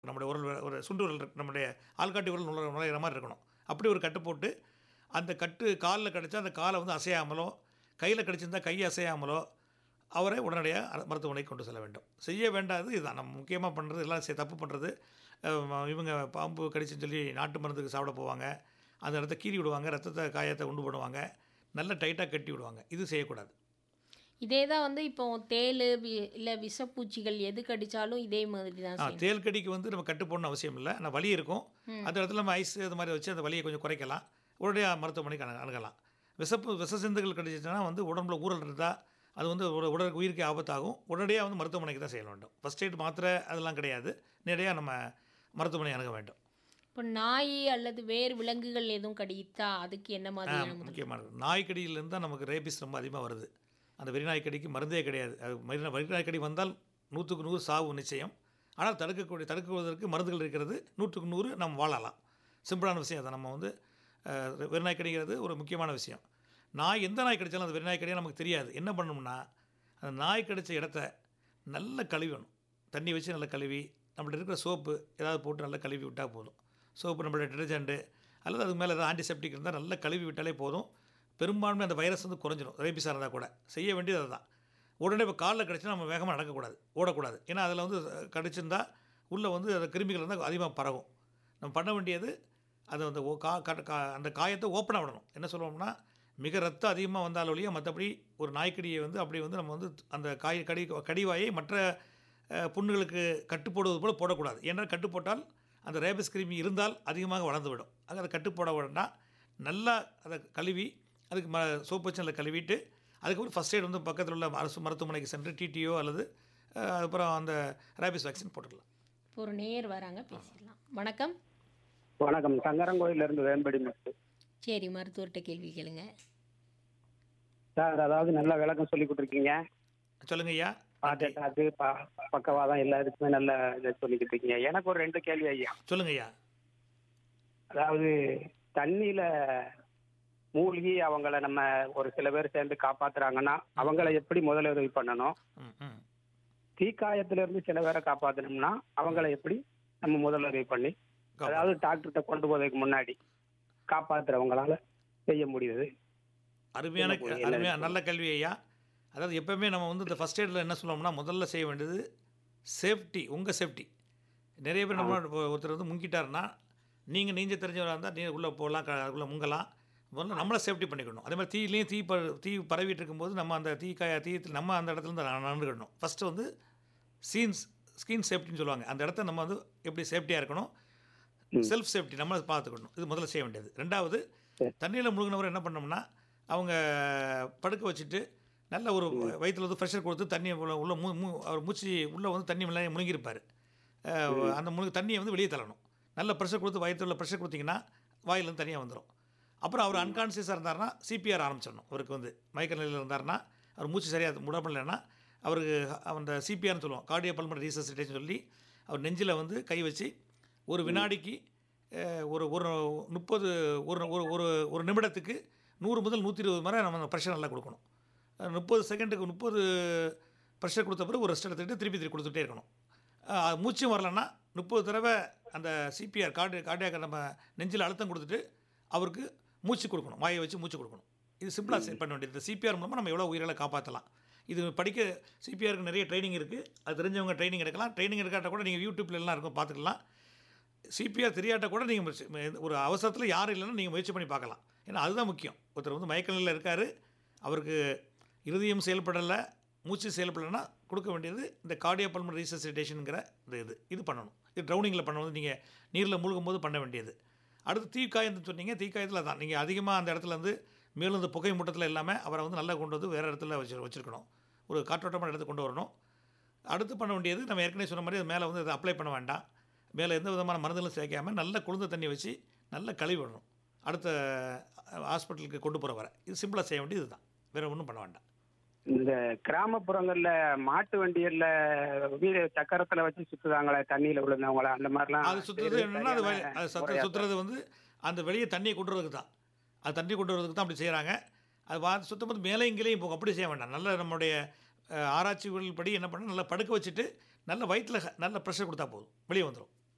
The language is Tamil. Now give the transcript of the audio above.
நம்முடைய உரல் வே- ஒரு சுண்டு உரல் இருக்கு நம்முடைய ஆள்காட்டி உரல் நுழைற நுழையிற மாதிரி இருக்கணும் அப்படி ஒரு கட்டு போட்டு அந்த கட்டு காலில் கடிச்சா அந்த காலை வந்து அசையாமலோ கையில் கடிச்சிருந்தா கை அசையாமலோ அவரை உடனடியாக அர- மருத்துவமனைக்கு கொண்டு செல்ல வேண்டும் செய்ய வேண்டாது இதுதான் நம்ம முக்கியமாக பண்ணுறது எல்லாம் செய் தப்பு பண்ணுறது இவங்க பாம்பு கடிச்சுன்னு சொல்லி நாட்டு மருந்துக்கு சாப்பிட போவாங்க அந்த இடத்த கீறி விடுவாங்க ரத்தத்தை காயத்தை உண்டு பண்ணுவாங்க நல்ல டைட்டாக கட்டி விடுவாங்க இது செய்யக்கூடாது இதே தான் வந்து இப்போ தேள் இல்லை விஷப்பூச்சிகள் எது கடிச்சாலும் இதே மாதிரி தான் ஆ செய்யணும் தேல் கடிக்கு வந்து நம்ம கட்டு போடணும் அவசியம் இல்லை ஆனால் வலி இருக்கும் அந்த இடத்துல நம்ம ஐஸ் இது மாதிரி வச்சு அந்த வலியை கொஞ்சம் குறைக்கலாம் உடனடியாக மருத்துவமனைக்கு அணு அணுகலாம் விஷப்பு விஷ சிந்துகள் கடிச்சிச்சுன்னா வந்து உடம்புல ஊறல் இருந்தால் அது வந்து ஒரு உடலுக்கு உயிருக்கு ஆபத்தாகும் உடனடியாக வந்து மருத்துவமனைக்கு தான் செய்ய வேண்டும் ஃபஸ்ட் எய்ட் மாத்திரை அதெல்லாம் கிடையாது நேரடியாக நம்ம மருத்துவமனை அணுக வேண்டும் இப்போ நாய் அல்லது வேறு விலங்குகள் எதுவும் கடித்தா அதுக்கு என்ன மாதிரியான முதல் முக்கியமானது நாய்க்கடியிலேருந்து தான் நமக்கு ரேபிஸ் ரொம்ப அதிகமாக வருது அந்த வெறிநாய்க்கடிக்கு மருந்தே கிடையாது அது வெறி- வெறிநாய்க்கடி வந்தால் நூற்றுக்கு நூறு சாவு நிச்சயம் ஆனால் தடுக்கக்கூடிய தடுக்குவதற்கு மருந்துகள் இருக்கிறது நூற்றுக்கு நூறு நம்ம வாழலாம் சிம்பிளான விஷயம் அதை நம்ம வந்து அஹ், வெறிநாய்க்கடிங்கிறது ஒரு முக்கியமான விஷயம் நாய் எந்த நாய் கடிச்சாலும் அந்த வெறிநாய்க்கடியாக நமக்கு தெரியாது என்ன பண்ணணும்னா அந்த நாய் கடிச்ச இடத்த நல்லா கழுவணும் தண்ணி வச்சு நல்லா கழுவி நம்மள்ட்ட இருக்கிற சோப்பு ஏதாவது போட்டு நல்லா கழுவி விட்டால் போதும் சோப்பு நம்மளோட டிடர்ஜென்ட்டு அல்லது அதுக்கு மேலே ஏதாவது ஆன்டிசெப்டிக் இருந்தால் நல்லா கழுவி விட்டாலே போதும் பெரும்பான்மை அந்த வைரஸ் வந்து குறைஞ்சிரும் ரேபிஸாக இருந்தால் கூட செய்ய வேண்டியது அதுதான் உடனே இப்போ காலில் கடிச்சா நம்ம வேகமாக நடக்கக்கூடாது ஓடக்கூடாது ஏன்னா அதில் வந்து கடிச்சிருந்தா உள்ளே வந்து அந்த கிருமிகள் இருந்தால் அதிகமாக பரவும் நம்ம பண்ண வேண்டியது அதை அந்த ஓ- கா கா- கா- அந்த காயத்தை ஓப்பனாக விடணும் என்ன சொல்லுவோம்னா மிக ரத்தம் அதிகமாக வந்தால் ஒழிய மற்றபடி ஒரு நாய்க்கடியை வந்து அப்படி வந்து நம்ம வந்து அந்த காய் கடி கடிவாயை மற்ற அஹ், புண்ணுகளுக்கு கட்டு போடுவது போல் போடக்கூடாது ஏன்னா கட்டு போட்டால் அந்த ரேபிஸ் கிருமி இருந்தால் அதிகமாக வளர்ந்து விடும் ஆக அதை கட்டு போட வேண்டாம் நல்லா அதை கழுவி அதுக்கு ம சோப்பு வச்சு நல்லா கழுவிட்டு அதுக்கப்புறம் ஃபஸ்ட் எய்ட் வந்து பக்கத்தில் உள்ள அரசு மருத்துவமனைக்கு சென்று டிடிஓ அல்லது அஹ், அப்புறம் அந்த ரேபிஸ் வேக்சின் போட்டுக்கலாம் இப்போ ஒரு நேர் வராங்க பேசிடலாம் வணக்கம் வணக்கம் சங்கரங்கோயில இருந்து வேம்படி மட்டும் சரி மருத்துவர்கிட்ட கேள்வி கேளுங்க சார் அதாவது நல்ல விளக்கம் சொல்லி கொடுத்துருக்கீங்க சொல்லுங்க ஐயா ஹார்ட் அட்டாக்கு பக்கவாதம் எல்லாருக்குமே நல்ல இதை சொல்லிக்கிட்டு இருக்கீங்க எனக்கு ஒரு ரெண்டு கேள்வி ஐயா சொல்லுங்க ஐயா அதாவது தண்ணியில மூழ்கி அவங்கள நம்ம ஒரு சில பேர் சேர்ந்து காப்பாத்துறாங்கன்னா அவங்கள எப்படி முதலுதவி பண்ணணும் ம் ம் தீக்காயத்துல இருந்து சில பேரை காப்பாத்தணும்னா அவங்கள எப்படி நம்ம முதலுதவி பண்ணி அதாவது டாக்டர்கிட்ட கொண்டு போவதற்கு முன்னாடி காப்பாத்துறவங்களால செய்ய முடியுது அருமையான என்ன என்ன அருமையான நல்ல கல்வி ஐயா அதாவது எப்பவுமே நம்ம வந்து இந்த ஃபஸ்ட் எய்டில் என்ன சொல்லுவோம்னா முதல்ல செய்ய வேண்டியது சேஃப்டி உங்கள் சேஃப்டி நிறைய பேர் நம்ம இப்போ ஒருத்தர் வந்து முங்கிட்டாருன்னா நீங்கள் நீஞ்ச தெரிஞ்சவராக இருந்தால் நீ உள்ளே போகலாம் க உள்ளே முங்கலாம் முதல்ல நம்மளை சேஃப்டி பண்ணிக்கணும் அதே மாதிரி தீயிலையும் தீ ப தீ பரவிட்டு இருக்கும்போது நம்ம அந்த தீ காய தீயத்தில் நம்ம அந்த இடத்துல இருந்து நடந்துக்கிடணும் ஃபஸ்ட்டு வந்து சீன்ஸ் ஸ்கின் சேஃப்டின்னு சொல்லுவாங்க அந்த இடத்த நம்ம வந்து எப்படி சேஃப்டியாக இருக்கணும் செல்ஃப் சேஃப்டி நம்ம பார்த்துக்கணும் இது முதல்ல செய்ய வேண்டியது ரெண்டாவது தண்ணியில் முழுகினவர் என்ன பண்ணோம்னா அவங்க படுக்க வச்சுட்டு நல்ல ஒரு வயிற்றுல வந்து ப்ரெஷர் கொடுத்து தண்ணியை உள்ள உள்ள மூ மூ அவர் மூச்சு உள்ளே வந்து தண்ணி மேலே முழுங்கியிருப்பார் அஹ், அந்த முழுங்க தண்ணியை வந்து வெளியே தள்ளணும் நல்ல ப்ரெஷர் கொடுத்து வயிற்றுல ப்ரெஷர் கொடுத்தீங்கன்னா வாயிலேருந்து தனியாக வந்துடும் அப்புறம் அவர் அன்கான்சியஸாக இருந்தாருன்னா சிபிஆர் ஆரம்பிச்சிடணும் அவருக்கு வந்து மயக்க நிலையில் இருந்தாருன்னா அவர் மூச்சு சரியாக முடப்படலைன்னா அவருக்கு அந்த சிபிஆர்னு சொல்லுவோம் கார்டியோ பல்மர் ரீசசிட்டேஷன் சொல்லி அவர் நெஞ்சில் வந்து கை வச்சு ஒரு வினாடிக்கு அஹ், ஒரு ஒரு முப்பது ஒரு ஒரு ஒரு ஒரு நிமிடத்துக்கு நூறு முதல் நூற்றி இருபது முறை நம்ம ப்ரெஷர் நல்லா கொடுக்கணும் அஹ், முப்பது செகண்டுக்கு முப்பது ப்ரெஷர் கொடுத்த பிறகு ஒரு ரெஸ்ட் எடுத்துக்கிட்டு திருப்பி திருப்பி கொடுத்துட்டே இருக்கணும் அஹ், மூச்சும் வரலன்னா முப்பது தடவை அந்த சிபிஆர் கார்டு கார்டியாக நம்ம நெஞ்சில் அழுத்தம் கொடுத்துட்டு அவருக்கு மூச்சு கொடுக்கணும் வாயை வச்சு மூச்சு கொடுக்கணும் இது சிம்பிளாக பண்ண வேண்டியது இந்த சிபிஆர் மூலமாக நம்ம எவ்வளோ உயிர்களை காப்பாற்றலாம் இது படிக்க சிபிஆருக்கு நிறைய ட்ரைனிங் இருக்குது அது தெரிஞ்சவங்க ட்ரைனிங் எடுக்கலாம் ட்ரைனிங் எடுக்காட்ட கூட நீங்கள் யூடியூப்ல எல்லாம் இருக்கும் பார்த்துக்கலாம் சிபிஆர் தெரியாட்ட கூட நீங்கள் ஒரு அவசரத்தில் யாரும் இல்லைன்னா நீங்கள் முயற்சி பண்ணி பார்க்கலாம் ஏன்னா அதுதான் முக்கியம் ஒருத்தர் வந்து மயக்க நிலையில் இருக்கார் அவருக்கு இருதயம் செயல்படலை மூச்சு செயல்படலைன்னா கொடுக்க வேண்டியது இந்த கார்டியோ பல்மர் ரீசசிட்டேஷனுங்கிற இந்த இது இது பண்ணணும் இது ட்ரௌனிங்கில் பண்ணும்போது நீங்கள் நீரில் மூழ்கும் போது பண்ண வேண்டியது அடுத்து தீக்காயம்னு சொன்னீங்க தீக்காயத்தில் தான் நீங்கள் அதிகமாக அந்த இடத்துல வந்து மேலும் இந்த புகை மூட்டத்தில் இல்லாமல் அவரை வந்து நல்லா கொண்டு வந்து வேறு இடத்துல வச்சு வச்சுருக்கணும் ஒரு காற்றோட்டமான இடத்துக்கு கொண்டு வரணும் அடுத்து பண்ண வேண்டியது நம்ம ஏற்கனவே சொன்ன மாதிரி அது மேலே வந்து அதை அப்ளை பண்ண வேண்டாம் மேலே எந்த விதமான மருந்துகளும் சேர்க்காம நல்ல குளிர்ந்த தண்ணி வச்சு நல்லா கழுவி விடணும் அடுத்த ஹாஸ்பிட்டலுக்கு கொண்டு போகிற வர இது சிம்பிளாக செய்ய வேண்டியது இதுதான் வேறு ஒன்றும் பண்ண வேண்டாம் இந்த கிராமப்புறங்கள்ல மாட்டு வண்டிகள்ல வீடு சக்கரத்துல வச்சு சுத்துதாங்களே தண்ணியில விழுந்தவங்கள அந்த மாதிரிலாம் அது சுற்றுறது என்னென்னா அது வழி- அது சத்து சுற்றுறது வந்து அந்த வெளியே தண்ணியை கொண்டு வரதுக்கு தான் அது தண்ணி கொண்டு வரதுக்கு தான் அப்படி செய்கிறாங்க அது வா சுத்தம் போது மேலே இங்கேயும் போகும் அப்படி செய்ய வேண்டாம் நல்ல நம்மளுடைய அஹ், ஆராய்ச்சிகள் படி என்ன பண்ணணும் நல்லா படுக்க வச்சுட்டு நல்ல வயிற்றில் நல்ல ப்ரெஷர் கொடுத்தா போதும் வெளியே வந்துடும்